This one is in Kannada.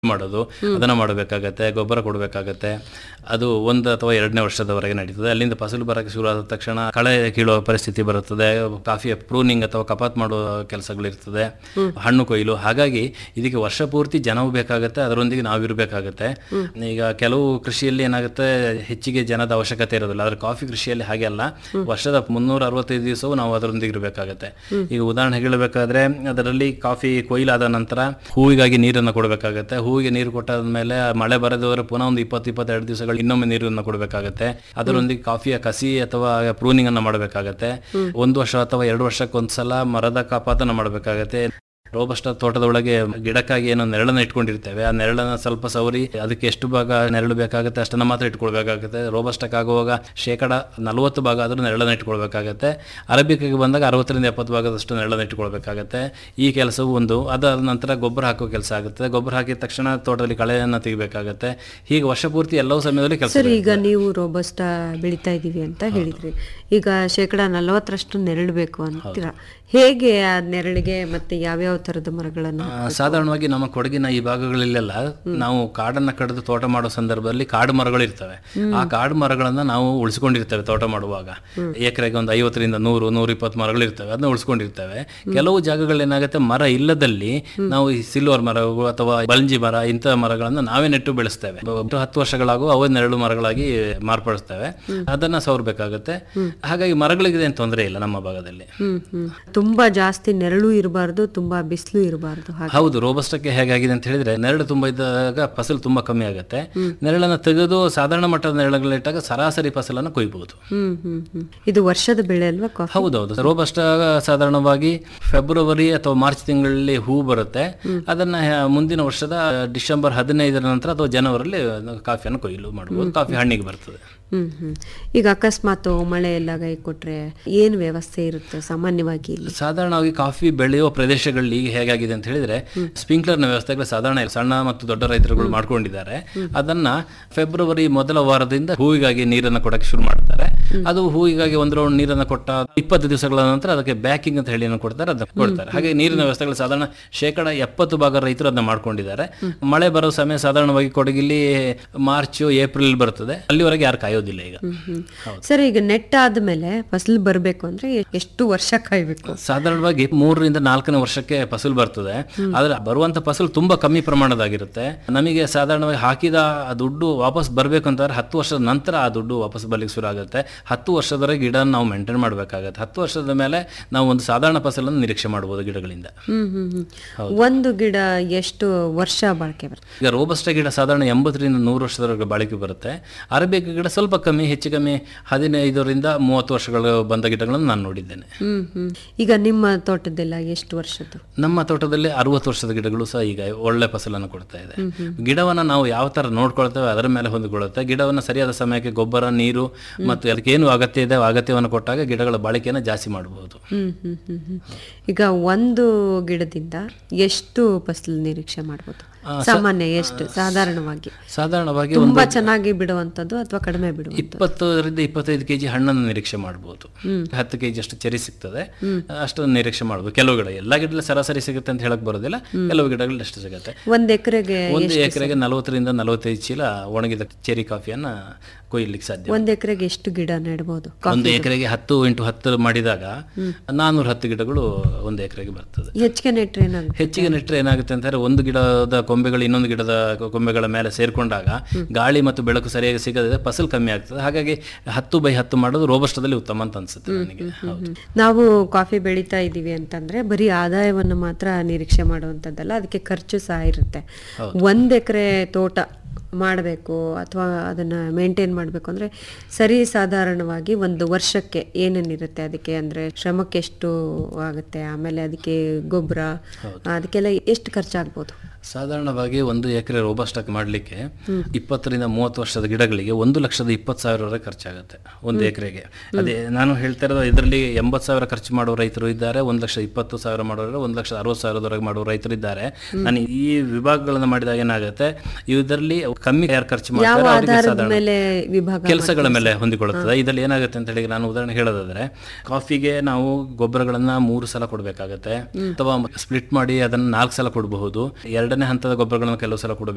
ಮಾಡೋದು ಅದನ್ನ ಮಾಡಬೇಕಾಗತ್ತೆ ಗೊಬ್ಬರ ಕೊಡಬೇಕಾಗತ್ತೆ ಅದು ಒಂದು ಅಥವಾ ಎರಡನೇ ವರ್ಷದವರೆಗೆ ನಡೀತದೆ ಅಲ್ಲಿಂದ ಫಸಲು ಬರಕ್ಕೆ ಶುರು ಆದ ತಕ್ಷಣ ಕಳೆ ಕೀಳುವ ಪರಿಸ್ಥಿತಿ ಬರುತ್ತದೆ ಕಾಫಿಯ ಪ್ರೂನಿಂಗ್ ಅಥವಾ ಕಪಾತ್ ಮಾಡುವ ಕೆಲಸಗಳಿರ್ತದೆ ಹಣ್ಣು ಕೊಯ್ಲು ಹಾಗಾಗಿ ಇದಕ್ಕೆ ವರ್ಷ ಪೂರ್ತಿ ಜನವು ಬೇಕಾಗತ್ತೆ ಅದರೊಂದಿಗೆ ನಾವು ಇರಬೇಕಾಗತ್ತೆ ಈಗ ಕೆಲವು ಕೃಷಿಯಲ್ಲಿ ಏನಾಗುತ್ತೆ ಹೆಚ್ಚಿಗೆ ಜನದ ಅವಶ್ಯಕತೆ ಇರೋದಿಲ್ಲ ಆದ್ರೆ ಕಾಫಿ ಕೃಷಿಯಲ್ಲಿ ಹಾಗೆ ಅಲ್ಲ ವರ್ಷದ ಮುನ್ನೂರ ಅರವತ್ತೈದು ದಿವಸವೂ ನಾವು ಅದರೊಂದಿಗೆ ಇರಬೇಕಾಗತ್ತೆ ಈಗ ಉದಾಹರಣೆ ಹೇಳಬೇಕಾದ್ರೆ ಅದರಲ್ಲಿ ಕಾಫಿ ಕೊಯ್ಲಾದ ನಂತರ ಹೂವಿಗಾಗಿ ನೀರನ್ನು ಕೊಡಬೇಕಾಗತ್ತೆ ಹೂವಿಗೆ ನೀರು ಕೊಟ್ಟಾದ ಮೇಲೆ ಮಳೆ ಬರದವರೆ ಪುನಃ ಒಂದು ಇಪ್ಪತ್ತು ಇಪ್ಪತ್ತೆರಡು ದಿವಸಗಳು ಇನ್ನೊಮ್ಮೆ ನೀರನ್ನು ಕೊಡಬೇಕಾಗತ್ತೆ ಅದರೊಂದಿಗೆ ಕಾಫಿಯ ಕಸಿ ಅಥವಾ ಪ್ರೂನಿಂಗ್ ಅನ್ನ ಮಾಡಬೇಕಾಗತ್ತೆ ಒಂದು ವರ್ಷ ಅಥವಾ ಎರಡು ವರ್ಷಕ್ಕೊಂದ್ಸಲ ಮರದ ಕಪಾತನ ಮಾಡಬೇಕಾಗತ್ತೆ ರೋಬಸ್ಟ ತೋಟದ ಒಳಗೆ ಗಿಡಕ್ಕಾಗಿ ಏನೋ ನೆರಳನ್ನ ಇಟ್ಕೊಂಡಿರ್ತೇವೆ ಆ ನೆರಳನ್ನ ಸ್ವಲ್ಪ ಸವರಿ ಅದಕ್ಕೆ ಎಷ್ಟು ಭಾಗ ನೆರಳು ಬೇಕಾಗುತ್ತೆ ಅಷ್ಟನ್ನ ಮಾತ್ರ ಇಟ್ಕೊಳ್ಬೇಕಾಗುತ್ತೆ ರೋಬಸ್ಟಕ್ಕೆ ಆಗುವಾಗ ಶೇಕಡ ನಲವತ್ತು ಭಾಗ ಆದರೂ ನೆರಳನ್ನ ಇಟ್ಕೊಳ್ಬೇಕಾಗತ್ತೆ ಅರಬಿಕಿಗೆ ಬಂದಾಗ ಅರವತ್ತರಿಂದ ಎಪ್ಪತ್ತು ಭಾಗದಷ್ಟು ನೆರಳನ್ನ ಇಟ್ಕೊಳ್ಬೇಕಾಗತ್ತೆ ಈ ಕೆಲಸವು ಒಂದು ಅದಾದ ನಂತರ ಗೊಬ್ಬರ ಹಾಕೋ ಕೆಲಸ ಆಗುತ್ತೆ ಗೊಬ್ಬರ ಹಾಕಿದ ತಕ್ಷಣ ತೋಟದಲ್ಲಿ ಕಳೆಯನ್ನು ತೆಗಿಬೇಕಾಗತ್ತೆ ಹೀಗೆ ವರ್ಷ ಪೂರ್ತಿ ಎಲ್ಲವೂ ಸಮಯದಲ್ಲಿ ಕೆಲಸ ಸರ್ ಈಗ ನೀವು ರೋಬಸ್ಟ ಬೆಳಿತಾ ಇದ್ದೀವಿ ಅಂತ ಹೇಳಿದ್ರಿ ಈಗ ಶೇಕಡ ನಲವತ್ತರಷ್ಟು ನೆರಳು ಬೇಕು ಅಂತೀರಾ ಹೇಗೆ ಆ ನೆರಳಿಗೆ ಮತ್ತೆ ಯಾವ್ಯಾವ ತರದ ಮರಗಳನ್ನು ಆ, ಸಾಧಾರಣವಾಗಿ ನಮ್ಮ ಕೊಡಗಿನ ಈ ಭಾಗಗಳಲ್ಲೆಲ್ಲ ನಾವು ಕಾಡನ್ನ ಕಡಿದು ತೋಟ ಮಾಡೋ ಸಂದರ್ಭದಲ್ಲಿ ಕಾಡು ಮರಗಳು ಇರ್ತವೆ ಆ ಕಾಡು ಮರಗಳನ್ನ ನಾವು ಉಳಿಸ್ಕೊಂಡಿರ್ತೇವೆ ತೋಟ ಮಾಡುವಾಗ ಎಕರೆಗೆ ಒಂದು ಐವತ್ತರಿಂದ ನೂರು ನೂರ ಇಪ್ಪತ್ತು ಮರಗಳು ಇರ್ತವೆ ಅದನ್ನ ಉಳಿಸ್ಕೊಂಡಿರ್ತೇವೆ ಕೆಲವು ಜಾಗಗಳಲ್ಲಿ ಏನಾಗುತ್ತೆ ಮರ ಇಲ್ಲದಲ್ಲಿ ನಾವು ಈ ಸಿಲ್ವರ್ ಮರಗಳು ಅಥವಾ ಬಲ್ಜಿ ಮರ ಇಂಥ ಮರಗಳನ್ನ ನಾವೇ ನೆಟ್ಟು ಬೆಳೆಸ್ತೇವೆ ಒಟ್ಟು ಹತ್ತು ವರ್ಷಗಳಾಗೂ ಅವೇ ನೆರಳು ಮರಗಳಾಗಿ ಮಾರ್ಪಡಿಸ್ತೇವೆ ಅದನ್ನ ಸವರ್ಬೇಕಾಗತ್ತೆ ಹಾಗಾಗಿ ಮರಗಳಿಗೆ ಏನು ತೊಂದರೆ ಇಲ್ಲ ನಮ್ಮ ಭಾಗದಲ್ಲಿ ಹ್ಮ್ ಹ್ಮ್ ತುಂಬಾ ಜಾಸ್ತಿ ನೆರಳು ಇರಬಾರ್ದು ತುಂಬಾ ಬಿಸಿಲು ಇರಬಾರ್ದು ಹಾಗೆ ಹೌದು ರೋಬಸ್ಟಕ್ಕೆ ಹೇಗಾಗಿದೆ ಅಂತ ಹೇಳಿದ್ರೆ ನೆರಳು ತುಂಬಾ ಇದ್ದಾಗ ಫಸಲು ತುಂಬಾ ಕಮ್ಮಿ ಆಗುತ್ತೆ ನೆರಳನ್ನ ತೆಗೆದು ಸಾಧಾರಣ ಮಟ್ಟದ ನೆರಳುಗಳಿಟ್ಟಾಗ ಸರಾಸರಿ ಫಸಲನ್ನು ಕೊಯ್ಬಹುದು ಹ್ಮ್ ಹ್ಮ್ ಹ್ಮ್ ಇದು ವರ್ಷದ ಬೆಳೆ ಅಲ್ವಾ ಕಾಫಿ ಹೌದೌದು ರೋಬಸ್ಟ ಸಾಧಾರಣವಾಗಿ ಫೆಬ್ರವರಿ ಅಥವಾ ಮಾರ್ಚ್ ತಿಂಗಳಲ್ಲಿ ಹೂ ಬರುತ್ತೆ ಅದನ್ನ ಹ- ಮುಂದಿನ ವರ್ಷದ ಡಿಸೆಂಬರ್ ಹದಿನೈದರ ನಂತರ ಅಥವಾ ಜನವರಲ್ಲಿ ಕಾಫಿಯನ್ನು ಕೊಯ್ಲು ಮಾಡಬಹುದು ಕಾಫಿ ಹಣ್ಣಿಗೆ ಬರ್ತದೆ ಹ್ಮ್ ಹ್ಮ್ ಈಗ ಅಕಸ್ಮಾತ್ ಮಳೆ ಎಲ್ಲ ಕೈ ಕೊಟ್ರೆ ಏನ್ ವ್ಯವಸ್ಥೆ ಇರುತ್ತೆ ಸಾಮಾನ್ಯವಾಗಿ ಇಲ್ಲಿ ಸಾಧಾರಣವಾಗಿ ಕಾಫಿ ಬೆಳೆಯುವ ಪ್ರದೇಶಗಳಲ್ಲಿ ಈಗ ಹೇಗಾಗಿದೆ ಅಂತ ಹೇಳಿದ್ರೆ ಸ್ಪ್ರಿಂಕ್ಲರ್ನ ವ್ಯವಸ್ಥೆಗಳು ಸಾಧಾರಣ ಸಣ್ಣ ಮತ್ತು ದೊಡ್ಡ ರೈತರುಗಳು ಮಾಡ್ಕೊಂಡಿದ್ದಾರೆ ಅದನ್ನ ಫೆಬ್ರವರಿ ಮೊದಲ ವಾರದಿಂದ ಹೂವಿಗಾಗಿ ನೀರನ್ನು ಕೊಡಕ್ಕೆ ಶುರು ಮಾಡ್ತಾರೆ ಅದು ಹೂವಿಗಾಗಿ ಒಂದು ರೌಂಡ್ ನೀರನ್ನು ಕೊಟ್ಟ ಇಪ್ಪತ್ತು ದಿವಸಗಳ ನಂತರ ಅದಕ್ಕೆ ಬ್ಯಾಕಿಂಗ್ ಅಂತ ಹೇಳಿ ಏನೋ ಕೊಡ್ತಾರೆ ಅದನ್ನ ಕೊಡ್ತಾರೆ ಹಾಗೆ ನೀರಿನ ವ್ಯವಸ್ಥೆಗಳು ಸಾಧಾರಣ ಶೇಕಡ ಎಪ್ಪತ್ತು ಭಾಗ ರೈತರು ಅದನ್ನ ಮಾಡ್ಕೊಂಡಿದ್ದಾರೆ ಮಳೆ ಬರೋ ಸಮಯ ಸಾಧಾರಣವಾಗಿ ಕೊಡಗಿಲ್ಲಿ ಮಾರ್ಚ್ ಏಪ್ರಿಲ್ ಬರ್ತದೆ ಅಲ್ಲಿವರೆಗೆ ಯಾರು ಕಾಯೋದಿಲ್ಲ ಈಗ ಸರ್ ಈಗ ನೆಟ್ ಆದ್ಮೇಲೆ ಫಸಲು ಬರ್ಬೇಕು ಅಂದ್ರೆ ಎಷ್ಟು ವರ್ಷ ಕಾಯ್ಬೇಕು ಸಾಧಾರಣವಾಗಿ ಮೂರರಿಂದ ನಾಲ್ಕನೇ ವರ್ಷಕ್ಕೆ ಫಸಲು ಬರ್ತದೆ ಆದ್ರೆ ಬರುವಂತ ಫಸಲು ತುಂಬಾ ಕಮ್ಮಿ ಪ್ರಮಾಣದಾಗಿರುತ್ತೆ ನಮಗೆ ಸಾಧಾರಣವಾಗಿ ಹಾಕಿದ ಆ ದುಡ್ಡು ವಾಪಸ್ ಬರ್ಬೇಕು ಅಂತಂದ್ರೆ ಹತ್ತು ವರ್ಷದ ನಂತರ ಆ ದುಡ್ಡು ವಾಪಸ್ ಬರ್ಲಿಕ್ಕೆ ಶುರು ಆಗುತ್ತೆ ಹತ್ತು ವರ್ಷದವರೆಗೆ ಗಿಡ ನಾವು ಮೇಂಟೈನ್ ಮಾಡಬೇಕಾಗತ್ತೆ ಹತ್ತು ವರ್ಷದ ಮೇಲೆ ನಾವು ಒಂದು ಸಾಧಾರಣ ಫಸಲನ್ನು ನಿರೀಕ್ಷೆ ಮಾಡಬಹುದು ಗಿಡಗಳಿಂದ ಹ್ಮ್ ಹ್ಮ್ ಹ್ಮ್ ಒಂದು ಗಿಡ ಎಷ್ಟು ವರ್ಷ ಬಾಳಿಕೆ ಬರುತ್ತೆ ಈಗ ರೋಬಸ್ಟ ಗಿಡ ಸಾಧಾರಣ ಎಂಬತ್ತರಿಂದ ನೂರು ವರ್ಷದವರೆಗೆ ಬಾಳಿಕೆ ಬರುತ್ತೆ ಅರಬಿಕ ಗಿಡ ಸ್ವಲ್ಪ ಕಮ್ಮಿ ಹೆಚ್ಚು ಕಮ್ಮಿ ಹದಿನೈದರಿಂದ ಮೂವತ್ತು ವರ್ಷಗಳು ಬಂದ ಗಿಡಗಳನ್ನು ನಾನು ನೋಡಿದ್ದೇನೆ ಹ್ಮ್ ಹ್ಮ್ ಈಗ ನಿಮ್ಮ ತೋಟದೆಲ್ಲ ಎಷ್ಟು ವರ್ಷದ್ದು ನಮ್ಮ ತೋಟದಲ್ಲಿ ಅರವತ್ತು ವರ್ಷದ ಗಿಡಗಳು ಸಹ ಈಗ ಒಳ್ಳೆ ಫಸಲನ್ನು ಕೊಡ್ತಾ ಇದೆ ಗಿಡವನ್ನ ನಾವು ಯಾವ ತರ ನೋಡ್ಕೊಳ್ತೇವೆ ಅದರ ಮೇಲೆ ಹೊಂದಿಕೊಳ್ಳುತ್ತೆ ಗಿಡವನ್ನ ಸರಿಯಾದ ಸಮಯಕ್ಕೆ ಗೊಬ್ಬರ ನೀರು ಮತ್ತು ಅದಕ್ಕೆ ಏನು ಅಗತ್ಯ ಇದೆ ಆ ಅಗತ್ಯವನ್ನು ಕೊಟ್ಟಾಗ ಗಿಡಗಳ ಬಾಳಿಕೆಯನ್ನು ಜಾಸ್ತಿ ಮಾಡಬಹುದು ಹ್ಮ್ ಹ್ಮ್ ಹ್ಮ್ ಹ್ಮ್ ಈಗ ಒಂದು ಗಿಡದಿಂದ ಎಷ್ಟು ಫಸಲು ನಿರೀಕ್ಷೆ ಮಾಡ್ಬೋದು ಸಾಮಾನ್ಯ ಎಷ್ಟು ಸಾಧಾರಣವಾಗಿ ಸಾಧಾರಣವಾಗಿ ತುಂಬಾ ಚೆನ್ನಾಗಿ ಬಿಡುವಂತದ್ದು ಅಥವಾ ಕಡಿಮೆ ಬಿಡುವಂತದ್ದು ಇಪ್ಪತ್ತರಿಂದ ಇಪ್ಪತ್ತೈದು ಕೆಜಿ ಹಣ್ಣನ್ನು ನಿರೀಕ್ಷೆ ಮಾಡಬಹುದು ಹತ್ತು ಕೆಜಿ ಅಷ್ಟು ಚೆರಿ ಸಿಗ್ತದೆ ಅಷ್ಟನ್ನು ನಿರೀಕ್ಷೆ ಮಾಡಬಹುದು ಕೆಲವು ಗಿಡ ಎಲ್ಲ ಗಿಡದಲ್ಲಿ ಸರಾಸರಿ ಸಿಗುತ್ತೆ ಅಂತ ಹೇಳಕ್ ಬರೋದಿಲ್ಲ ಕೆಲವು ಗಿಡಗಳು ಅಷ್ಟು ಸಿಗುತ್ತೆ ಒಂದ್ ಎಕರೆಗೆ ಒಂದು ಎಕರೆಗೆ ನಲವತ್ತರಿಂದ ನಲವತ್ತೈದು ಚೀಲ ಒಣಗಿದ ಚೆರಿ ಕಾಫಿಯನ್ನ ಕೊಯ್ಲಿಕ್ಕೆ ಸಾಧ್ಯ ಒಂದ್ ಎಕರೆಗೆ ಎಷ್ಟು ಗಿಡ ನೆಡ್ಬೋದು ಒಂದು ಎಕರೆಗೆ ಹತ್ತು ಇಂಟು ಹತ್ತು ಮಾಡಿದಾಗ ನಾನ್ನೂರ ಹತ್ತು ಗಿಡಗಳು ಒಂದು ಎಕರೆಗೆ ಬರ್ತದೆ ಹೆಚ್ಚಿಗೆ ನೆಟ್ರೆ ಏನಾಗುತ್ತೆ ಹೆಚ್ಚಿಗೆ ನೆಟ್ಟರೆ ಏನಾಗುತ್ತೆ ಅಂತಂದ್ರೆ ಒಂದು ಗಿಡದ ಕೊಂಬೆಗಳು ಇನ್ನೊಂದು ಗಿಡದ ಕೊಂಬೆಗಳ ಮೇಲೆ ಸೇರ್ಕೊಂಡಾಗ ಗಾಳಿ ಮತ್ತು ಬೆಳಕು ಸರಿಯಾಗಿ ಸಿಗದೆ ಫಸಲು ಕಮ್ಮಿ ಆಗ್ತದೆ ಹಾಗಾಗಿ ಹತ್ತು ಬೈ ಹತ್ತು ಮಾಡೋದು ರೋಬಸ್ಟದಲ್ಲಿ ಉತ್ತಮ ಅಂತ ಅನ್ಸುತ್ತೆ ನನಗೆ ಹೌದು ನಾವು ಕಾಫಿ ಬೆಳೀತಾ ಇದ್ದೀವಿ ಅಂತಂದ್ರೆ ಬರೀ ಆದಾಯವನ್ನು ಮಾತ್ರ ನಿರೀಕ್ಷೆ ಮಾಡುವಂಥದ್ದಲ್ಲ ಅದಕ್ಕೆ ಖರ್ಚು ಸಹ ಇರುತ್ತೆ ಒಂದ್ ಎಕರೆ ತೋಟ ಮಾಡಬೇಕು ಅಥವಾ ಅದನ್ನ ಮೇಂಟೈನ್ ಮಾಡಬೇಕು ಅಂದ್ರೆ ಸರಿ ಸಾಧಾರಣವಾಗಿ ಒಂದು ವರ್ಷಕ್ಕೆ ಏನೇನಿರುತ್ತೆ ಅದಕ್ಕೆ ಅಂದ್ರೆ ಶ್ರಮಕ್ಕೆ ಎಷ್ಟು ಆಗುತ್ತೆ ಆಮೇಲೆ ಅದಕ್ಕೆ ಗೊಬ್ಬರ ಅದಕ್ಕೆಲ್ಲ ಎಷ್ಟು ಖರ್ಚಾಗ್ಬೋದು ಸಾಧಾರಣವಾಗಿ ಒಂದು ಎಕರೆ ರೋಬಸ್ಟಾಕ್ ಮಾಡಲಿಕ್ಕೆ ಇಪ್ಪತ್ತರಿಂದ ಮೂವತ್ತು ವರ್ಷದ ಗಿಡಗಳಿಗೆ ಒಂದು ಲಕ್ಷದ ಇಪ್ಪತ್ತು ಸಾವಿರವರೆಗೆ ಖರ್ಚಾಗುತ್ತೆ ಒಂದು ಎಕರೆಗೆ ಅದೇ ನಾನು ಹೇಳ್ತಾ ಇರೋದು ಇದರಲ್ಲಿ ಎಂಬತ್ತು ಸಾವಿರ ಖರ್ಚು ಮಾಡುವ ರೈತರು ಇದ್ದಾರೆ ಒಂದು ಲಕ್ಷ ಇಪ್ಪತ್ತು ಸಾವಿರ ಮಾಡೋರು ಒಂದು ಲಕ್ಷ ಅರವತ್ತು ಸಾವಿರದವರೆಗೆ ಮಾಡುವ ರೈತರು ಇದ್ದಾರೆ ನಾನು ಈ ವಿಭಾಗಗಳನ್ನು ಮಾಡಿದಾಗ ಏನಾಗುತ್ತೆ ಇದರಲ್ಲಿ ಕಮ್ಮಿ ಯಾರು ಖರ್ಚು ಯಾವ ಮಾಡ್ತಾರೆ ಅವರಿಗೆ ಆಧಾರದ ಸಾಧಾರಣ ಮೇಲೆ ವಿಭಾಗ ಕೆಲಸಗಳ ಮೇಲೆ ಹೊಂದಿಕೊಳ್ಳುತ್ತದೆ ಇದರಲ್ಲಿ ಏನಾಗುತ್ತೆ ಅಂತ ಹೇಳಿ ನಾನು ಉದಾಹರಣೆ ಹೇಳೋದಾದ್ರೆ ಕಾಫಿಗೆ ನಾವು ಗೊಬ್ಬರಗಳನ್ನ ಮೂರು ಸಲ ಕೊಡಬೇಕಾಗತ್ತೆ ಅಥವಾ ಸ್ಪ್ಲಿಟ್ ಮಾಡಿ ಅದನ್ನ ನಾಲ್ಕು ಸಲ ಕೊಡಬಹುದು ಎರಡನೇ ಹಂತದ ಗೊಬ್ಬರಗಳನ್ನು ಕೆಲವು ಸಲ ಕೊಡಬೇಕು